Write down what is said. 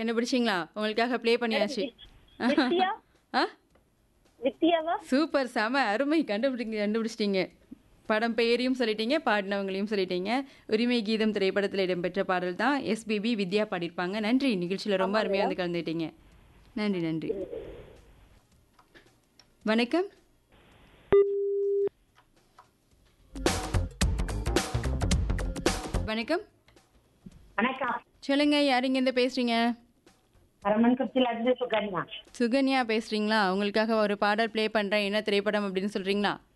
கண்டுபிடிச்சிங்களா உங்களுக்காக ப்ளே பண்ணியாச்சு வித்தியா ஆ வித்தியாவா சூப்பர் செம அருமை கண்டுபிடிங்க கண்டுபிடிச்சிட்டீங்க படம் பெயரையும் சொல்லிட்டீங்க பாடினவங்களையும் சொல்லிட்டீங்க உரிமை கீதம் திரைப்படத்தில் இடம்பெற்ற பாடல் தான் எஸ்பிபி வித்யா பாடியிருப்பாங்க நன்றி நிகழ்ச்சியில் ரொம்ப அருமையாக வந்து கலந்துட்டீங்க நன்றி நன்றி வணக்கம் வணக்கம் வணக்கம் சொல்லுங்க யார் இங்கேருந்து பேசுறீங்க அரமன் குச்சில இருந்து சுகன்யா சுகன்யா பேசுறீங்களா உங்களுக்காக ஒரு பாடல் ப்ளே பண்றேன் என்ன திரைப்படம் அப்படின்னு சொல்றீங்களா